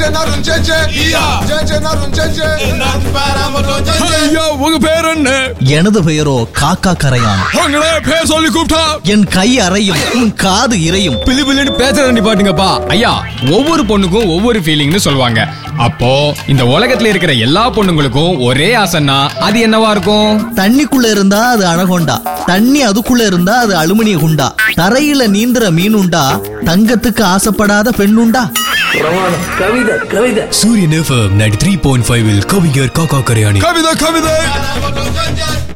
நரும் ஜெஜே ஜெஜே நரும் ஜெஜே ஐயா உங்க பேர் என்ன எனது பெயரோ காக்கா கரையான் உங்களே பேர் சொல்லி கூப்பிட்டா என் கை அறையும் உன் காது இறையும் பிளி பிளின்னு பேசுறத நிப்பாட்டுங்கப்பா ஐயா ஒவ்வொரு பொண்ணுக்கும் ஒவ்வொரு ஃபீலிங்னு சொல்லுவாங்க அப்போ இந்த உலகத்துல இருக்கிற எல்லா பொண்ணுங்களுக்கும் ஒரே ஆசைன்னா அது என்னவா இருக்கும் தண்ணிக்குள்ள இருந்தா அது அழகொண்டா தண்ணி அதுக்குள்ள இருந்தா அது அலுமினிய குண்டா தரையில நீந்துற மீனுண்டா தங்கத்துக்கு ஆசைப்படாத பெண்ணுண்டா பிரமாதம் கவிதை கவிதை Suryan FM ninety three point five கவிஞர் காக்கா கரையாணி கவிதை கவிதை